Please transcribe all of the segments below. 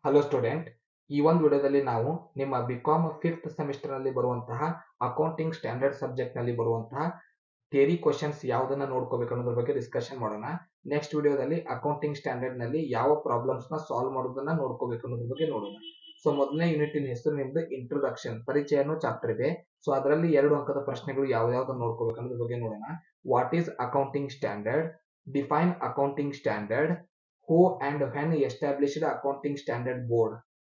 Hello student ಈ ಒಂದು ವಿಡಿಯೋದಲ್ಲಿ ನಾವು ನಿಮ್ಮ ಬಿಕಾಮ್ ಫಿಫ್ತ್ ಸೆಮಿಸ್ಟರ್ ನಲ್ಲಿ ಬರುವಂತಹ ಅಕೌಂಟಿಂಗ್ ಸ್ಟ್ಯಾಂಡರ್ಡ್ ಸಬ್ಜೆಕ್ಟ್ ನಲ್ಲಿ ಬರುವಂತಹ ಥಿಯರಿ ಕ್ವಶನ್ಸ್ ಯಾವ್ದನ್ನ ನೋಡ್ಕೋಬೇಕು ಅನ್ನೋದ್ರ ಬಗ್ಗೆ ಡಿಸ್ಕಷನ್ ಮಾಡೋಣ ನೆಕ್ಸ್ಟ್ ವಿಡಿಯೋದಲ್ಲಿ ಅಕೌಂಟಿಂಗ್ ಸ್ಟ್ಯಾಂಡರ್ಡ್ ನಲ್ಲಿ ಯಾವ ಪ್ರಾಬ್ಲಮ್ಸ್ ನ ಸಾಲ್ವ್ ಮಾಡೋದನ್ನ ನೋಡ್ಕೋಬೇಕು ಅನ್ನೋದ್ರ ಬಗ್ಗೆ ನೋಡೋಣ ಸೊ ಮೊದಲನೇ ಯೂನಿಟಿನ ಹೆಸರು ನಿಮ್ದು ಇಂಟ್ರೊಡಕ್ಷನ್ ಪರಿಚಯ ಅನ್ನೋ ಚಾಪ್ಟರ್ ಇದೆ ಸೊ ಅದರಲ್ಲಿ ಎರಡು ಅಂಕದ ಪ್ರಶ್ನೆಗಳು ಯಾವ ಯಾವ್ದನ್ನ ನೋಡ್ಕೋಬೇಕು ಅನ್ನೋದ್ರ ಬಗ್ಗೆ ನೋಡೋಣ what is accounting standard define accounting standard who and when established accounting standard board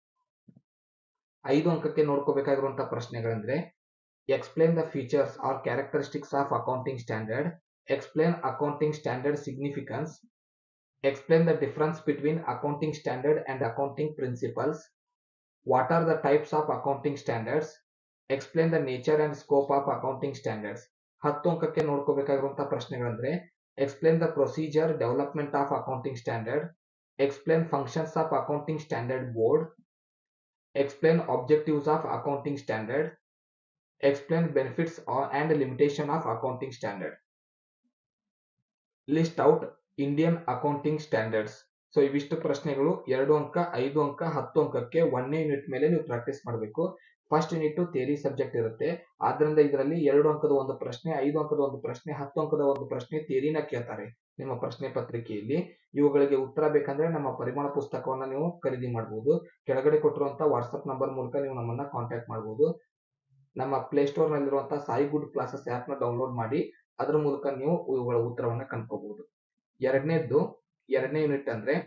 ಐದು ಅಂಕಕ್ಕೆ ನೋಡ್ಕೋಬೇಕಾಗಿರುವಂತಹ ಪ್ರಶ್ನೆಗಳಂದ್ರೆ explain the features or characteristics of accounting standard explain accounting standard significance explain the difference between accounting standard and accounting principles what are the types of accounting standards explain the nature and scope of accounting standards ಹತ್ತು ಅಂಕಕ್ಕೆ ನೋಡ್ಕೋಬೇಕಾಗಿರುವಂತಹ ಪ್ರಶ್ನೆಗಳಂದ್ರೆ explain the procedure development of accounting standard explain functions of accounting standard board explain objectives of accounting standard explain benefits or- and limitation of accounting standard list out indian accounting standards so ಇವಿಷ್ಟು ಪ್ರಶ್ನೆಗಳು ಎರಡು ಅಂಕ ಐದು ಅಂಕ ಹತ್ತು ಅಂಕಕ್ಕೆ ಒಂದನೇ unit ಮೇಲೆ ನೀವು ಪ್ರಾಕ್ಟೀಸ್ ಮಾಡಬೇಕು ಫಸ್ಟ್ ಯೂನಿಟ್ ಥಿಯರಿ ಸಬ್ಜೆಕ್ಟ್ ಇರುತ್ತೆ ಆದ್ರಿಂದ ಇದರಲ್ಲಿ ಎರಡು ಅಂಕದ ಒಂದು ಪ್ರಶ್ನೆ ಐದು ಅಂಕದ ಒಂದು ಪ್ರಶ್ನೆ ಹತ್ತು ಅಂಕದ ಒಂದು ಪ್ರಶ್ನೆ ಥಿಯರಿನ ಕೇಳ್ತಾರೆ ನಿಮ್ಮ ಪ್ರಶ್ನೆ ಪತ್ರಿಕೆಯಲ್ಲಿ ಇವುಗಳಿಗೆ ಉತ್ತರ ಬೇಕಂದ್ರೆ ನಮ್ಮ ಪರಿಮಾಣ ಪುಸ್ತಕವನ್ನ ನೀವು ಖರೀದಿ ಮಾಡಬಹುದು ಕೆಳಗಡೆ ಕೊಟ್ಟಿರುವಂತಹ ವಾಟ್ಸ್ಆಪ್ ನಂಬರ್ ಮೂಲಕ ನೀವು ನಮ್ಮನ್ನ ಕಾಂಟ್ಯಾಕ್ಟ್ ಮಾಡಬಹುದು ನಮ್ಮ ಪ್ಲೇಸ್ಟೋರ್ ನಲ್ಲಿರುವಂತಹ ಸಾಯಿ ಗುಡ್ ಕ್ಲಾಸಸ್ ಆಪ್ ನ ಡೌನ್ಲೋಡ್ ಮಾಡಿ ಅದರ ಮೂಲಕ ನೀವು ಇವುಗಳ ಉತ್ತರವನ್ನ ಕಂಡ್ಕೋಬಹುದು ಎರಡನೇದ್ದು ಎರಡನೇ ಯೂನಿಟ್ ಅಂದ್ರೆ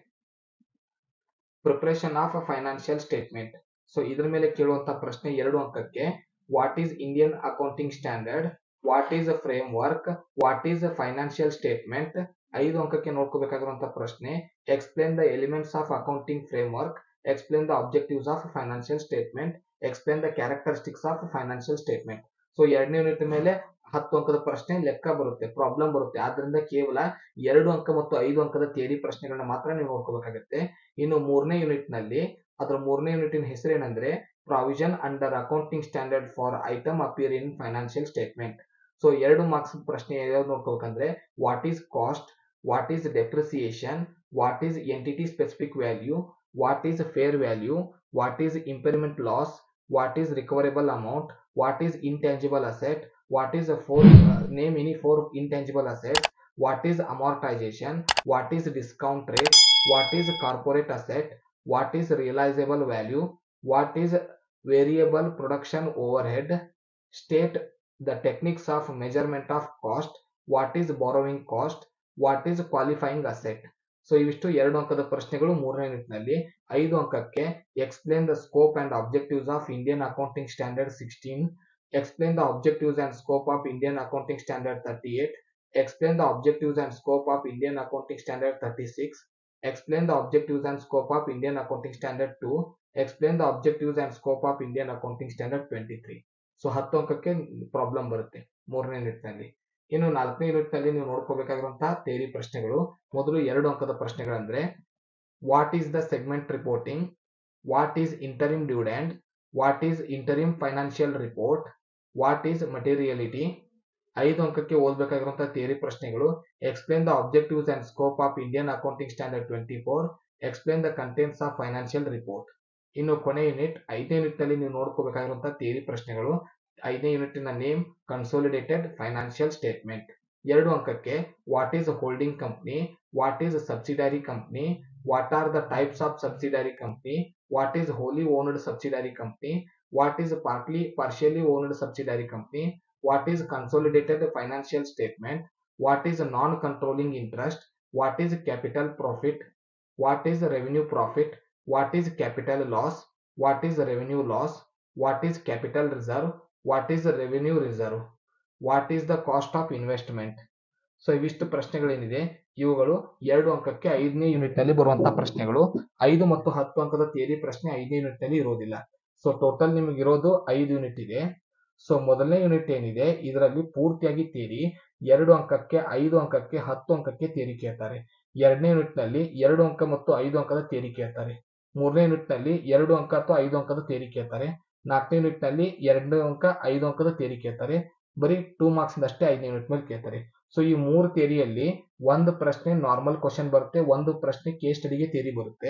preparation of a financial statement so ಇದ್ರ ಮೇಲೆ ಕೇಳುವಂತ ಪ್ರಶ್ನೆ ಎರಡು ಅಂಕಕ್ಕೆ what is Indian accounting standard what is a framework what is a financial statement ಐದು ಅಂಕಕ್ಕೆ ನೋಡ್ಕೋಬೇಕಾಗಿರುವಂತಹ ಪ್ರಶ್ನೆ explain the elements of accounting framework explain the objectives of financial statement explain the characteristics of financial statement so ಎರಡನೇ unit ಮೇಲೆ ಹತ್ತು ಅಂಕದ ಪ್ರಶ್ನೆ ಲೆಕ್ಕ ಬರುತ್ತೆ ಪ್ರಾಬ್ಲಮ್ ಬರುತ್ತೆ ಆದ್ರಿಂದ ಕೇವಲ ಎರಡು ಅಂಕ ಮತ್ತು ಐದು ಅಂಕದ ಥಿಯರಿ ಪ್ರಶ್ನೆಗಳನ್ನ ಮಾತ್ರ ನೀವು ನೋಡ್ಕೋಬೇಕಾಗುತ್ತೆ ಇನ್ನು ಮೂರನೇ ಯೂನಿಟ್ ನಲ್ಲಿ ಅದರ ಮೂರನೇ ಯೂನಿಟಿನ ಹೆಸರೇನಂದ್ರೆ provision under accounting standard for item appear in financial statement so ಎರಡು ಮಾರ್ಕ್ಸ್ ಪ್ರಶ್ನೆ ಯಾವ್ದು ನೋಡ್ಕೋಬೇಕಂದ್ರೆ what is cost what is depreciation what is entity specific value what is fair value what is impairment loss what is recoverable amount what is intangible asset what is a four uh, name any four intangible assets what is amortization what is discount rate what is corporate asset what is realizable value what is variable production overhead state the techniques of measurement of cost what is borrowing cost what is qualifying asset so ಇವಿಷ್ಟು ಎರಡು ಅಂಕದ ಪ್ರಶ್ನೆಗಳು ಮೂರನೇ ಯೂನಿಟ್ನಲ್ಲಿ ಐದು ಅಂಕಕ್ಕೆ explain the scope and objectives of Indian accounting standard sixteen explain the objectives and scope of Indian Accounting Standard 38, explain the objectives and scope of Indian Accounting Standard 36, explain the objectives and scope of Indian Accounting Standard 2, explain the objectives and scope of Indian Accounting Standard 23. So ಹತ್ತು ಅಂಕಕ್ಕೆ problem ಬರುತ್ತೆ ಮೂರನೇ ಯೂನಿಟ್ನಲ್ಲಿ ಇನ್ನು ನಾಲ್ಕನೇ ಯೂನಿಟ್ನಲ್ಲಿ ನೀವು ನೋಡ್ಕೋಬೇಕಾಗಿರುವಂತಹ theory ಪ್ರಶ್ನೆಗಳು ಮೊದಲು ಎರಡು ಅಂಕದ ಪ್ರಶ್ನೆಗಳಂದ್ರೆ what is the segment reporting what is interim dividend what is interim financial report what is materiality ಐದು ಅಂಕಕ್ಕೆ ಓದಬೇಕಾಗಿರುವಂತಹ ಥಿಯರಿ ಪ್ರಶ್ನೆಗಳು explain the objectives and scope of Indian accounting standard twenty four explain the contents of financial report ಇನ್ನು ಕೊನೆ unit ಐದನೇ unit ನಲ್ಲಿ ನೀವು ನೋಡ್ಕೋಬೇಕಾಗಿರುವಂತಹ theory ಪ್ರಶ್ನೆಗಳು ಐದನೇ ಯೂನಿಟ್ನ ನೇಮ್ ಕನ್ಸೋಲಿಡೇಟೆಡ್ ಫೈನಾನ್ಷಿಯಲ್ ಸ್ಟೇಟ್ಮೆಂಟ್ ಎರಡು ಅಂಕಕ್ಕೆ what is holding company what is subsidiary company what are the types of subsidiary company what is wholly owned subsidiary company what is partly partially owned subsidiary company what is consolidated financial statement what is non-controlling interest what is capital profit what is revenue profit what is capital loss what is revenue loss what is capital reserve what is revenue reserve what is the cost of investment so ಇವಿಷ್ಟು ಪ್ರಶ್ನೆಗಳೇನಿದೆ ಇವುಗಳು ಎರಡು ಅಂಕಕ್ಕೆ ಐದನೇ unit ನಲ್ಲಿ ಬರುವಂತಹ ಪ್ರಶ್ನೆಗಳು ಐದು ಮತ್ತು ಹತ್ತು ಅಂಕದ ಥಿಯರಿ ಪ್ರಶ್ನೆ ಐದನೇ ಯೂನಿಟ್ ನಲ್ಲಿ ಇರೋದಿಲ್ಲ ಸೊ ಟೋಟಲ್ ನಿಮಗೆ ಇರೋದು ಐದು ಯೂನಿಟ್ ಇದೆ ಸೊ ಮೊದಲನೇ ಯೂನಿಟ್ ಏನಿದೆ ಇದರಲ್ಲಿ ಪೂರ್ತಿಯಾಗಿ ಥಿಯರಿ ಎರಡು ಅಂಕಕ್ಕೆ ಐದು ಅಂಕಕ್ಕೆ ಹತ್ತು ಅಂಕಕ್ಕೆ ಥಿಯರಿ ಕೇಳ್ತಾರೆ ಎರಡನೇ ಯೂನಿಟ್ ನಲ್ಲಿ ಎರಡು ಅಂಕ ಮತ್ತು ಐದು ಅಂಕದ ಥಿಯರಿ ಕೇಳ್ತಾರೆ ಮೂರನೇ ಯೂನಿಟ್ ನಲ್ಲಿ ಎರಡು ಅಂಕ ಅಥವಾ ಐದು ಅಂಕದ ಥಿಯರಿ ಕೇಳ್ತಾರೆ ನಾಲ್ಕನೇ ಯೂನಿಟ್ ನಲ್ಲಿ ಎರಡು ಅಂಕ ಐದು ಅಂಕದ ಥಿಯರಿ ಕೇಳ್ತಾರೆ ಬರೀ ಟೂ ಮಾರ್ಕ್ಸ್ ಅಷ್ಟೇ ಐದನೇ ಯೂನಿಟ್ ಮೇಲೆ ಕೇಳ್ತಾರೆ ಸೊ ಈ ಮೂರು ಥಿಯರಿಯಲ್ಲಿ ಒಂದು ಪ್ರಶ್ನೆ ನಾರ್ಮಲ್ ಕ್ವಶನ್ ಬರುತ್ತೆ ಒಂದು ಪ್ರಶ್ನೆ ಕೇಸ್ ಸ್ಟಡಿಗೆ ಥಿಯರಿ ಬರುತ್ತೆ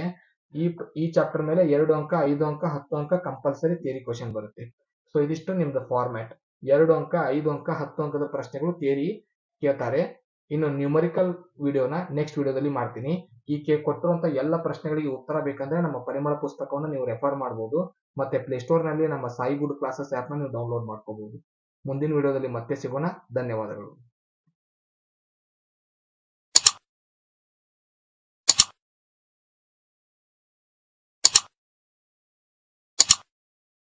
ಈ ಈ ಚಾಪ್ಟರ್ ಮೇಲೆ ಎರಡು ಅಂಕ ಐದು ಅಂಕ ಹತ್ತು ಅಂಕ ಕಂಪಲ್ಸರಿ ಥಿಯರಿ ಕ್ವಶನ್ ಬರುತ್ತೆ ಸೊ ಇದಿಷ್ಟು ನಿಮ್ದು ಫಾರ್ಮ್ಯಾಟ್ ಎರಡು ಅಂಕ ಐದು ಅಂಕ ಹತ್ತು ಅಂಕದ ಪ್ರಶ್ನೆಗಳು ಥಿಯರಿ ಕೇಳ್ತಾರೆ ಇನ್ನು ನ್ಯೂಮರಿಕಲ್ ವಿಡಿಯೋನ ನೆಕ್ಸ್ಟ್ ವಿಡಿಯೋದಲ್ಲಿ ಮಾಡ್ತೀನಿ ಈ ಕೆ ಕೊಟ್ಟಿರುವಂತ ಎಲ್ಲ ಪ್ರಶ್ನೆಗಳಿಗೆ ಉತ್ತರ ಬೇಕಂದ್ರೆ ನಮ್ಮ ಪರಿಮಳ ಪುಸ್ತಕವನ್ನು ನೀವು ರೆಫರ್ ಮಾಡಬಹುದು ಮತ್ತೆ ಪ್ಲೇಸ್ಟೋರ್ ನಲ್ಲಿ ನಮ್ಮ ಸಾಯಿ ಗುಡ್ ಕ್ಲಾಸಸ್ ಆಪ್ ನ ನೀವು ಡೌನ್ಲೋಡ್ ಮಾಡ್ಕೋಬಹುದು ಮುಂದಿನ ವಿಡಿಯೋದಲ್ಲಿ ಮತ್ತೆ ಸಿಗೋಣ ಧನ್ಯವಾದಗಳು